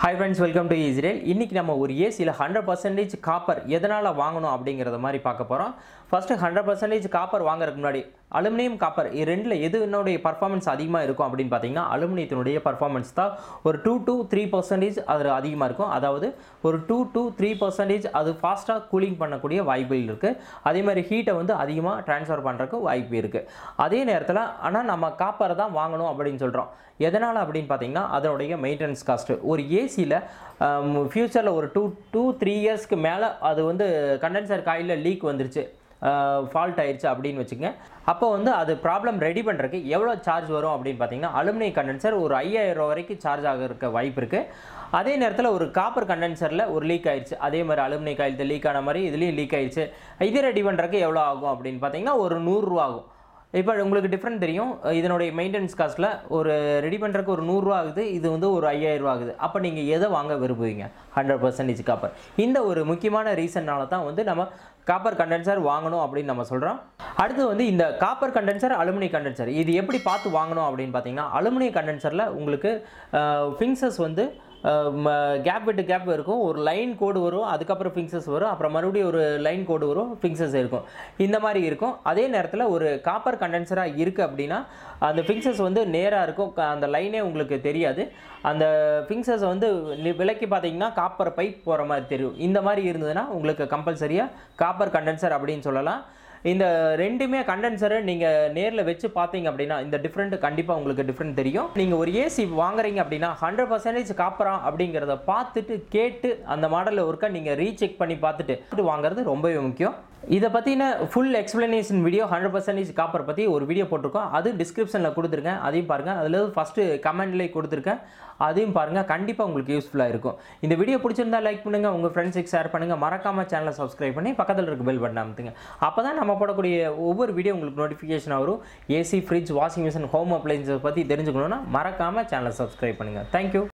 hi friends welcome to Israel இன்றைக்கி நம்ம ஒரு ஏசியில் ஹண்ட்ரட் பர்சன்டேஜ் காப்பர் எதனால் வாங்கணும் அப்படிங்கிறத மாதிரி பார்க்க போகிறோம் ஃபஸ்ட்டு ஹண்ட்ரட் பர்சன்டேஜ் காப்பர் வாங்குறதுக்கு முன்னாடி அலுமினியம் காப்பர் இது ரெண்டில் எது என்னுடைய பர்ஃபார்மன்ஸ் அதிகமாக இருக்கும் அப்படின்னு பார்த்தீங்கன்னா அலுமினியத்தினுடைய பர்ஃபார்மன்ஸ் தான் ஒரு டூ to த்ரீ பர்சன்டேஜ் அது அதிகமாக இருக்கும் அதாவது ஒரு டூ to த்ரீ பர்சன்டேஜ் அது ஃபாஸ்ட்டாக கூலிங் பண்ணக்கூடிய வாய்ப்புகள் இருக்குது அதே மாதிரி ஹீட்டை வந்து அதிகமாக ட்ரான்ஸ்ஃபர் பண்ணுறதுக்கு வாய்ப்பு இருக்குது அதே நேரத்தில் ஆனால் நம்ம காப்பர் தான் வாங்கணும் அப்படின்னு சொல்கிறோம் எதனால் அப்படின்னு பார்த்தீங்கன்னா அதனுடைய மெயின்டெனன்ஸ் காஸ்ட்டு ஒரு ஏசியில் ஃப்யூச்சரில் ஒரு டூ டூ த்ரீ இயர்ஸ்க்கு மேலே அது வந்து கண்டென்சர் காயிலில் லீக் வந்துருச்சு ஃபால்ட் ஆயிடுச்சு அப்படின்னு வச்சுங்க அப்போ வந்து அது ப்ராப்ளம் ரெடி பண்ணுறதுக்கு எவ்வளோ சார்ஜ் வரும் அப்படின்னு பார்த்தீங்கன்னா அலுமினிய கண்டென்சர் ஒரு ஐயாயிரம் ரூபா வரைக்கும் சார்ஜ் ஆக இருக்க வாய்ப்பு இருக்குது அதே நேரத்தில் ஒரு காப்பர் கண்டென்சரில் ஒரு லீக் ஆயிடுச்சு அதே மாதிரி அலுமினிய காயில் லீக் ஆன மாதிரி இதுலேயும் லீக் ஆயிடுச்சு இது ரெடி பண்ணுறதுக்கு எவ்வளோ ஆகும் அப்படின்னு பார்த்தீங்கன்னா ஒரு நூறுரூவா ஆகும் இப்போ உங்களுக்கு டிஃப்ரெண்ட் தெரியும் இதனுடைய மெயின்டெனன்ஸ் காஸ்ட்டில் ஒரு ரெடி பண்ணுறதுக்கு ஒரு நூறுரூவா ஆகுது இது வந்து ஒரு ஐயாயிரரூவா ஆகுது அப்போ நீங்கள் எதை வாங்க விரும்புவீங்க ஹண்ட்ரட் பர்சன்டேஜ் காப்பர் இந்த ஒரு முக்கியமான ரீசன்னால தான் வந்து நம்ம காப்பர் கண்டென்சர் வாங்கணும் அப்படின்னு நம்ம சொல்கிறோம் அடுத்து வந்து இந்த காப்பர் கண்டென்சர் அலுமினிய கண்டென்சர் இது எப்படி பார்த்து வாங்கணும் அப்படின்னு பார்த்தீங்கன்னா அலுமினிய கண்டென்சரில் உங்களுக்கு ஃபிங்சஸ் வந்து கேப் விட்டு கேப் இருக்கும் ஒரு லைன் கோடு வரும் அதுக்கப்புறம் ஃபிங்சஸ் வரும் அப்புறம் மறுபடியும் ஒரு லைன் கோடு வரும் ஃபிங்சஸ் இருக்கும் இந்த மாதிரி இருக்கும் அதே நேரத்தில் ஒரு காப்பர் கண்டென்சராக இருக்குது அப்படின்னா அந்த ஃபிங்சஸ் வந்து நேராக இருக்கும் க- அந்த லைனே உங்களுக்கு தெரியாது அந்த ஃபிங்சஸ் வந்து நி- விலக்கி பார்த்தீங்கன்னா காப்பர் பைப் போகிற மாதிரி தெரியும் இந்த மாதிரி இருந்ததுன்னா உங்களுக்கு கம்பல்சரியாக காப்பர் கண்டென்சர் அப்படின்னு சொல்லலாம் இந்த ரெண்டுமே கண்டென்சரை நீங்கள் நேரில் வச்சு பார்த்தீங்க அப்படின்னா இந்த டிஃப்ரெண்ட் கண்டிப்பாக உங்களுக்கு டிஃப்ரெண்ட் தெரியும் நீங்கள் ஒரு ஏசி வாங்குறீங்க அப்படின்னா ஹண்ட்ரட் பர்சன்டேஜ் காப்பரா அப்படிங்கிறத பார்த்துட்டு கேட்டு அந்த மாடலில் ஒருக்கா நீங்கள் ரீசெக் பண்ணி பார்த்துட்டு வாங்குறது ரொம்பவே முக்கியம் இதை பற்றின full explanation video hundred percentage copper பற்றி ஒரு வீடியோ போட்டிருக்கோம் அது டிஸ்கிரிப்ஷனில் கொடுத்துருக்கேன் அதையும் பாருங்கள் அதில் ஃபஸ்ட்டு கமெண்ட்லேயே கொடுத்துருக்கேன் அதையும் பாருங்கள் கண்டிப்பாக உங்களுக்கு யூஸ்ஃபுல்லாக இருக்கும் இந்த வீடியோ பிடிச்சிருந்தா லைக் பண்ணுங்கள் உங்கள் ஃப்ரெண்ட்ஸுக்கு ஷேர் பண்ணுங்கள் மறக்காமல் சேனலை சப்ஸ்கிரைப் பண்ணி பக்கத்தில் இருக்க பெல் பட்டன் அமுத்துங்க அப்போ தான் நம்ம போடக்கூடிய ஒவ்வொரு வீடியோ உங்களுக்கு நோட்டிஃபிகேஷன் வரும் AC fridge washing machine home அப்ளைன்ஸை பற்றி தெரிஞ்சுக்கணுன்னா மறக்காமல் சேனலை சப்ஸ்கிரைப் பண்ணுங்கள் தேங்க்யூ